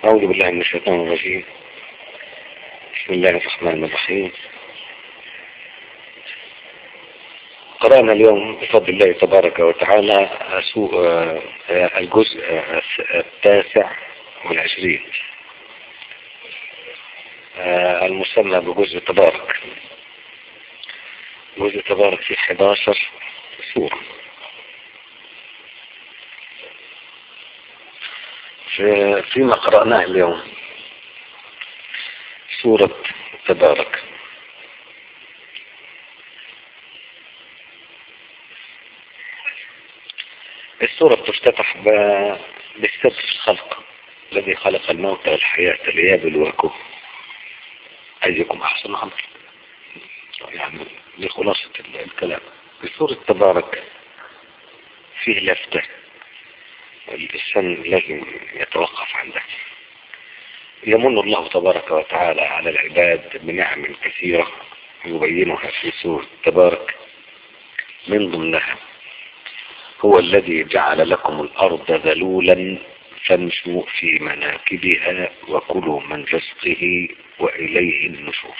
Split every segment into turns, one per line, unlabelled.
أعوذ بالله من الشيطان الرجيم بسم الله الرحمن الرحيم قرأنا اليوم بفضل الله تبارك وتعالى الجزء التاسع والعشرين المسمى بجزء تبارك جزء تبارك في 11 سورة فيما قرأناه اليوم سورة تبارك السورة بتفتتح بالسبب الخلق الذي خلق الموت والحياة ليبلوكم أيكم أحسن عمل يعني لخلاصة الكلام في سورة تبارك فيه لفتة الإنسان لازم يتوقف عندها يمن الله تبارك وتعالى على العباد بنعم كثيرة يبينها في سورة تبارك من ضمنها هو الذي جعل لكم الأرض ذلولا فامشوا في مناكبها وكلوا من رزقه وإليه النشور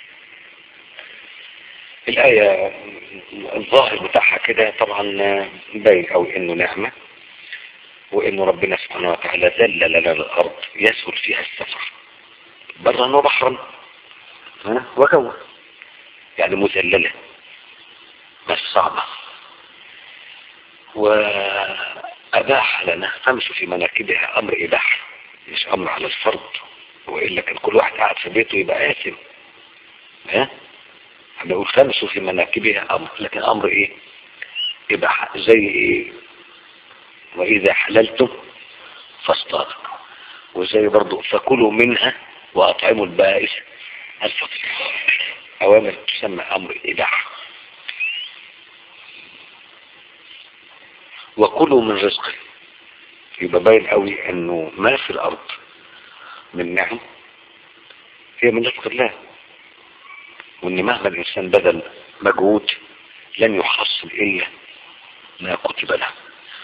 الآية الظاهر بتاعها كده طبعا باين قوي انه نعمة وانه ربنا سبحانه وتعالى ذلل لنا الارض يسهل فيها السفر برا وبحرا وجوا يعني مذللة مش صعبة وأباح لنا فامشوا في مناكبها أمر إباحة مش أمر على الفرض وإلا كان كل واحد قاعد في بيته يبقى آثم ها بقول فامشوا في مناكبها أمر لكن أمر إيه إباحة زي إيه وإذا حللتم فاصطادوا وزي برضو فكلوا منها وأطعموا البائس الفقير أوامر تسمى أمر إباحة وكلوا من رزقه يبقى باين قوي انه ما في الارض من نعم هي من رزق الله وان مهما الانسان بذل مجهود لن يحصل الا ما كتب له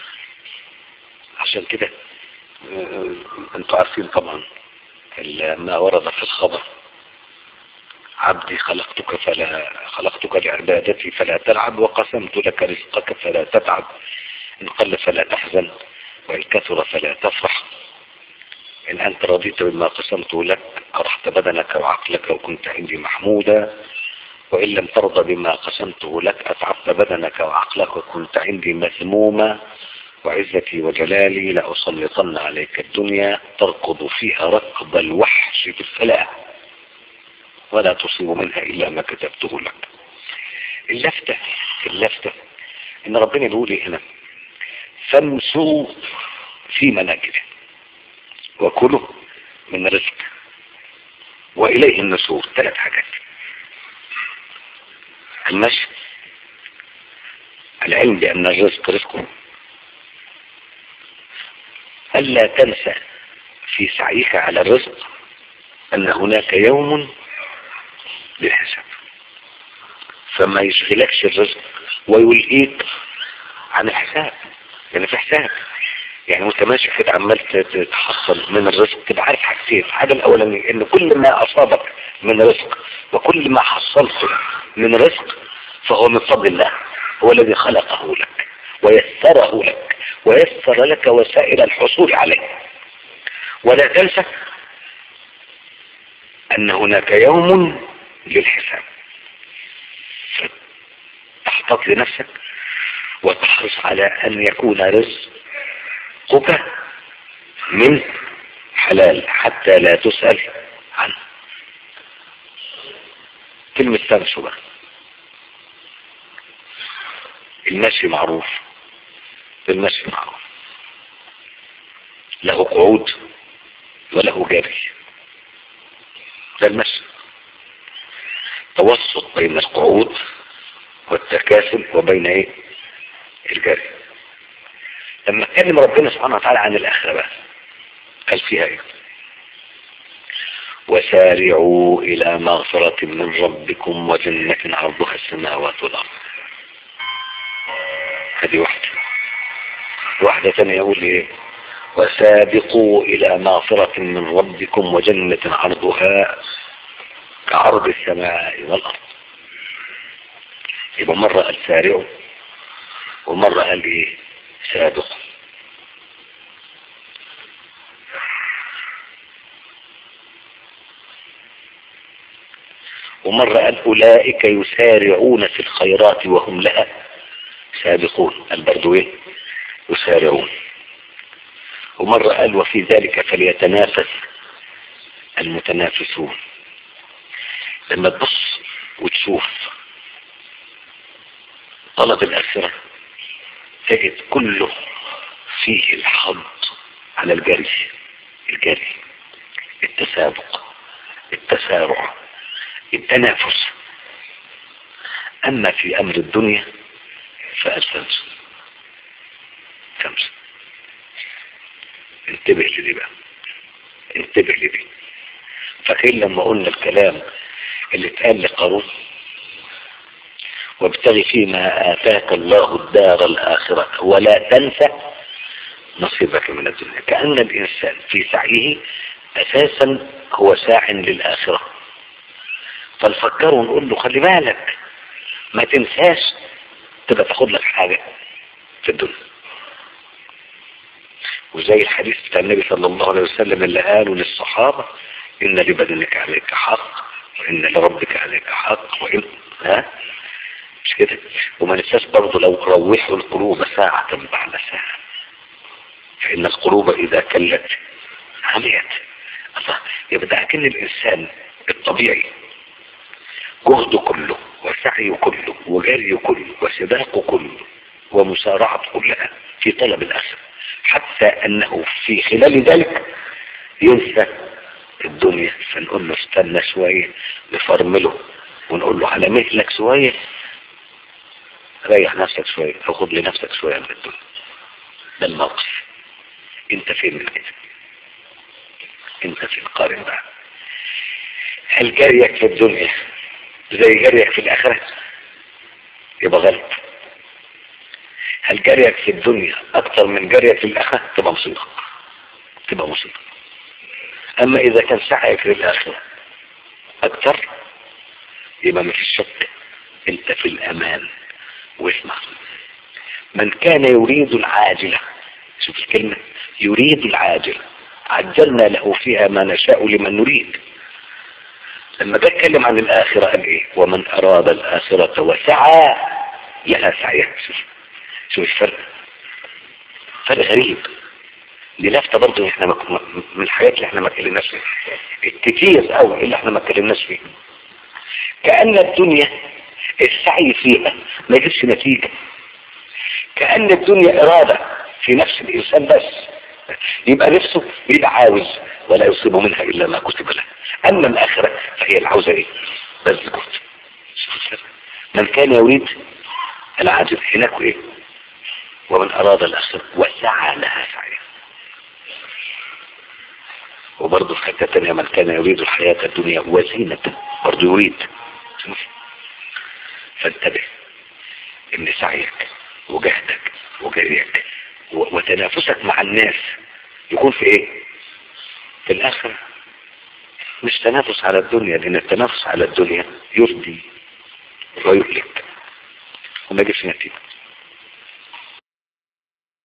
عشان كده انتوا عارفين طبعا ما ورد في الخبر عبدي خلقتك فلا خلقتك لعبادتي فلا تلعب وقسمت لك رزقك فلا تتعب إن قل فلا تحزن وإن كثر فلا تفرح إن أنت رضيت بما قسمت لك أرحت بدنك وعقلك وكنت عندي محمودا وإن لم ترضى بما قسمته لك أتعبت بدنك وعقلك وكنت عندي مذموما وعزتي وجلالي لأسلطن عليك الدنيا تركض فيها ركض الوحش بالفلاح ولا تصيب منها إلا ما كتبته لك اللفتة اللفتة إن ربنا بيقول إيه هنا فامسوا في مناكبه وكلوا من رزق وإليه النسور ثلاث حاجات المشي العلم بأن الرزق رزقه ألا تنسى في سعيك على الرزق أن هناك يوم للحساب فما يشغلكش الرزق ويلهيك عن الحساب لأن في حساب يعني وانت ماشي كده عمال تتحصل من الرزق تبقى عارف حاجتين الحاجة الأولانية إن كل ما أصابك من رزق وكل ما حصلته من رزق فهو من فضل الله هو الذي خلقه لك ويسره لك ويسر لك وسائل الحصول عليه ولا تنسى أن هناك يوم للحساب تحتاط لنفسك وتحرص على أن يكون رزقك من حلال حتى لا تسأل عنه كلمة تمشوا بقى المشي معروف المشي معروف له قعود وله جري ده المشي توسط بين القعود والتكاسل وبين ايه الجري لما اتكلم ربنا سبحانه وتعالى عن الاخره بقى قال فيها ايه وسارعوا الى مغفرة من ربكم وجنة عرضها السماوات والارض هذه واحدة واحدة ثانية يقول ايه وسابقوا إلى مغفرة من ربكم وجنة عرضها كعرض السماء والأرض يبقى مرة قال سارعوا ومرة قال ايه سابقوا ومرة قال أولئك يسارعون في الخيرات وهم لها سابقون قال برضو ايه يسارعون ومرة قال وفي ذلك فليتنافس المتنافسون لما تبص وتشوف طلب الآخرة تجد كله فيه الحض على الجري الجري التسابق التسارع التنافس أما في أمر الدنيا فأستنس خمسة انتبه لدي بقى انتبه لدي فاكرين لما قلنا الكلام اللي اتقال لقارون وابتغي فيما آتاك الله الدار الآخرة ولا تنسى نصيبك من الدنيا كأن الإنسان في سعيه أساسا هو ساع للآخرة فنفكره ونقول له خلي بالك ما تنساش تبقى تاخد لك حاجة في الدنيا وزي الحديث بتاع النبي صلى الله عليه وسلم اللي قاله للصحابة إن لبدنك عليك حق وإن لربك عليك حق وإن ها مش كده وما ننساش برضه لو روحوا القلوب ساعة بعد ساعة فإن القلوب إذا كلت عميت الله يبقى ده أكن الإنسان الطبيعي جهده كله وسعيه كله وجريه كله وسباقه كله ومسارعته كلها في طلب الآخرة حتى أنه في خلال ذلك ينسى الدنيا فنقول له استنى شوية نفرمله ونقول له على مهلك شوية ريح نفسك شوية او خد لنفسك شوية من الدنيا ده الموقف انت فين من كده انت في القارن بقى هل جريك في الدنيا زي جريك في الاخرة يبقى غلط هل جريك في الدنيا اكتر من جريك في الاخرة تبقى مصيبة تبقى مصيبة اما اذا كان سعيك للاخرة اكتر يبقى ما فيش شك انت في الامان واسمع من كان يريد العاجلة شوف الكلمة يريد العاجلة عجلنا له فيها ما نشاء لمن نريد لما ده اتكلم عن الآخرة قال ايه ومن أراد الآخرة وسعى لها سعيها شوف شوف الفرق فرق غريب دي لفتة برضه احنا من الحاجات اللي احنا ما اتكلمناش فيها الكتير قوي اللي احنا ما اتكلمناش فيه كأن الدنيا السعي فيها ما يجيبش نتيجة كأن الدنيا إرادة في نفس الإنسان بس يبقى نفسه يبقى عاوز ولا يصيب منها إلا ما كتب له أما الآخرة فهي العاوزة إيه بس كتب من كان يريد العاجل هناك إيه ومن أراد الآخرة وسعى لها سعيها وبرضه في حتة تانية من كان يريد الحياة الدنيا وزينة برضه يريد فانتبه ان سعيك وجهدك وجريك وتنافسك مع الناس يكون في ايه في الاخرة مش تنافس على الدنيا لان التنافس على الدنيا يفضي ويهلك وما يجيبش نتيجة